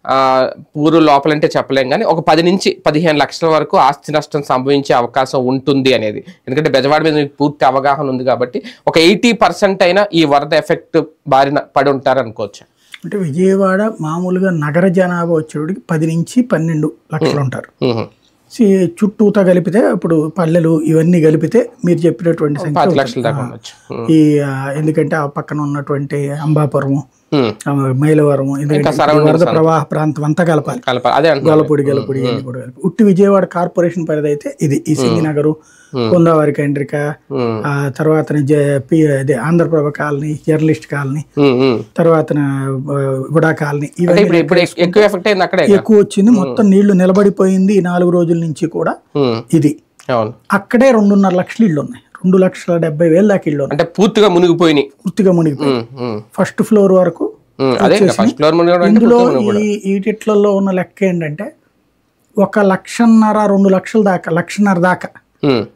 ఆ, ఊరు లోపలంటే చెప్పలేం కానీ ఒక పది నుంచి పదిహేను లక్షల వరకు ఆస్తి నష్టం సంభవించే అవకాశం ఉంటుంది అనేది ఎందుకంటే బెజవాడ మీద మీకు పూర్తి అవగాహన ఉంది కాబట్టి ఒక ఎయిటీ పర్సెంట్ అయినా ఈ వరద ఎఫెక్ట్ బారిన పడి ఉంటారు అనుకోవచ్చు అంటే విజయవాడ మామూలుగా నగర జనాభా వచ్చేటికి పది నుంచి పన్నెండు లక్షలు ఉంటారు ఉహు. సి- చుట్టూతా కలిపితే ఇప్పుడు పల్లెలు ఇవన్నీ కలిపితే మీరు చెప్పినటువంటి సంఖ్య పాతి ఉంటుంది. లక్షల దాకా ఉండొచ్చు ఉమ్. ఈ ఆ, ఎందుకంటే ఆ పక్కన ఉన్నటువంటి అంబాపురము ఉమ్. ఆ, మైలవరము ఎందుకంటే ఈ surroundings వరద ప్రవాహ ప్రాంతం అంతా కలపాలి కలప అదే అంటున్నాను గొల్లపూడి గెలపూడి ఇవన్నీ కూడా కలిపి ఉట్టి విజయవాడ కార్పొరేషన్ పరిధి అయితే ఇది ఈ సింగినగరు కొందావారి కండ్రిక ఉమ్. ఆ తర్వాత అదే ఆంధ్రప్రభ కాలనీ జర్నలిస్ట్ కాలనీ ఉమ్, ఉమ్. తర్వాత గుడా కాలనీ అంటే ఇవన్నీ ఇప్పుడు ఇప్పుడు ఎక్కువ ఎఫెక్ట్ అయింది అక్కడే కదా? ఎక్కువ వచ్చింది మొత్తం నీళ్లు నిలబడిపోయింది ఈ నాలుగు రోజుల నుంచి కూడా ఉమ్. ఇది అవును అక్కడే రెండున్నర లక్షలు ఇళ్ళు ఉన్నాయి రెండు లక్షల డెబ్బై వేల దాకా ఇళ్ళు ఉన్నాయి అంటే పూర్తిగా మునిగిపోయినాయి పూర్తిగా మునిగిపోయి ఉమ్, ఉమ్, ఫస్ట్ ఫ్లోర్ వరకు ఉమ్. అదే ఫస్ట్ ఫ్లోర్ మునిగడం అంటే ఇందులో పూర్తిగా మునిగిపోవడం. ఈ ఈటిట్లలో ఉన్న లెక్క ఏంటంటే ఒక లక్షన్నర రెండు లక్షల దాకా లక్షన్నర దాకా ఉమ్.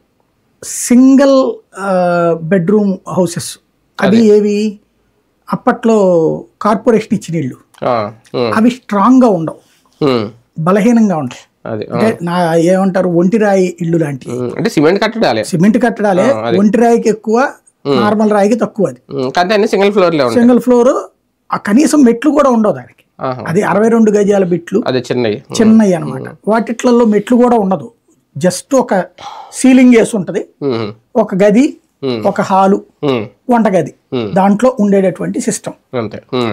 సింగిల్ బెడ్రూమ్ హౌసెస్ అవి ఏవి అప్పట్లో కార్పొరేషన్ ఇచ్చిన ఇళ్ళు ఆ, ఉమ్, అవి స్ట్రాంగ్గా ఉండవు ఉమ్. బలహీనంగా ఉంటాయి అది ఆ. అంటే నా ఏమంటారు ఒంటిరాయి ఇల్లు లాంటివి ఉమ్, అంటే సిమెంట్ కట్టడాలే సిమెంట్ కట్టడాలే ఒంటి రాయికి ఎక్కువ నార్మల్ రాయికి తక్కువ అది ఉమ్, కానీ అన్ని సింగిల్ ఫ్లోర్ లో ఉంటాయి సింగిల్ ఫ్లోర్ ఆ కనీసం మెట్లు కూడా ఉండవు దానికి ఆహా. అది అరవై రెండు గజాల బిట్లు అదే చిన్నవి చిన్నవి అనమాట వాటిట్లలో మెట్లు కూడా ఉండదు జస్ట్ ఒక సీలింగ్ వేసి ఉంటది ఉమ్, ఒక గది Hmm. ఒక హాలు ఉమ్, వంటగది Hmm. దాంట్లో ఉండేటటువంటి సిస్టమ్ అంతే ఉమ్,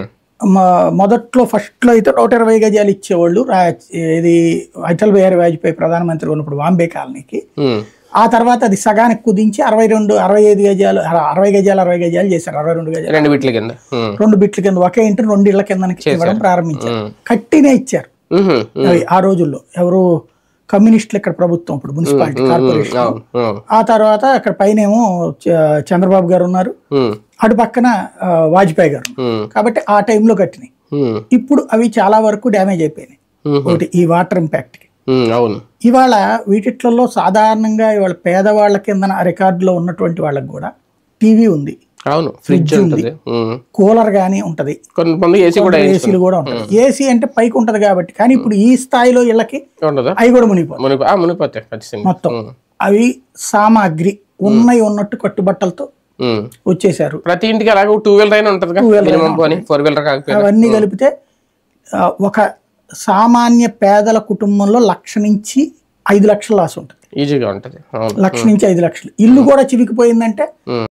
మొదట్లో ఫస్ట్లో అయితే నూట ఇరవై గజాలు ఇచ్చేవాళ్ళు రా- ఇది అటల్ బిహారీ వాజ్పేయి ప్రధానమంత్రి ఉన్నప్పుడు బాంబే కాలనీకి ఉమ్, ఆ తర్వాత అది సగానికి కుదించి అరవై రెండు అరవై ఐదు గజాలు అర- అరవై గజాలు అరవై గజాలు చేశారు అరవై రెండు గజాలు రెండు వీట్ల కింద ఉమ్, రెండు బిట్ల కింద ఒకే ఇంటి రెండు ఇళ్ల కింద ఇవ్వడం ప్రారంభించారు ఉమ్, కట్టినే ఇచ్చారు ఉహు, ఉమ్, అవి ఆ రోజుల్లో ఎవరు కమ్యూనిస్టులు ఇక్కడ ప్రభుత్వం ఇప్పుడు మున్సిపాలిటీ కార్పొరేషన్ అవును, అవును, ఆ తర్వాత అక్కడ పైనేమో చ- చంద్రబాబు గారు ఉన్నారు ఉమ్, అటు పక్కన ఆ, వాజ్పేయి గారు ఉన్నారు. ఉమ్, కాబట్టి ఆ టైంలో కట్టినాయి ఉమ్, ఇప్పుడు అవి చాలా వరకు డ్యామేజ్ అయిపోయినాయి ఉమ్, ఒకటి ఈ వాటర్ ఇంపాక్ట్కి ఉమ్, అవును ఇవాళ వీటిట్లలో సాధారణంగా ఇవాళ పేదవాళ్ళ కింద రికార్డులో ఉన్నటువంటి వాళ్ళకి కూడా టీవీ ఉంది అవును ఫ్రిడ్జ్ ఉంటుంది ఉమ్, కూలర్ కానీ ఉంటది కొంతమంది ఏసీ కూడా ఏసీలు కూడా ఉంటది ఏసీ అంటే పైకి ఉంటది కాబట్టి కానీ ఇప్పుడు ఈ స్థాయిలో ఇళ్ళకి ఉండదా అవి కూడా మునిగిపోతాయి మునిపో ఆ, మునిపోతాయి ఖచ్చితంగా మొత్తం ఉమ్, అవి సామాగ్రి ఉన్నాయి ఉన్నట్టు కట్టుబట్టలతో ఉమ్. వచ్చేసారు ప్రతి ఇంటికి అలాగే టూ వీలర్ అయినా ఉంటుంది మినిమం పోనీ ఫోర్ వీలర్ కాకపోయినా అవన్నీ కలిపితే ఆ, ఒక సామాన్య పేదల కుటుంబంలో లక్ష నుంచి ఐదు లక్షల లాస్ ఉంటుంది ఈజీగా ఉంటుంది అవును లక్ష నుంచి ఐదు లక్షలు ఇల్లు కూడా చివికిపోయిందంటే ఉమ్.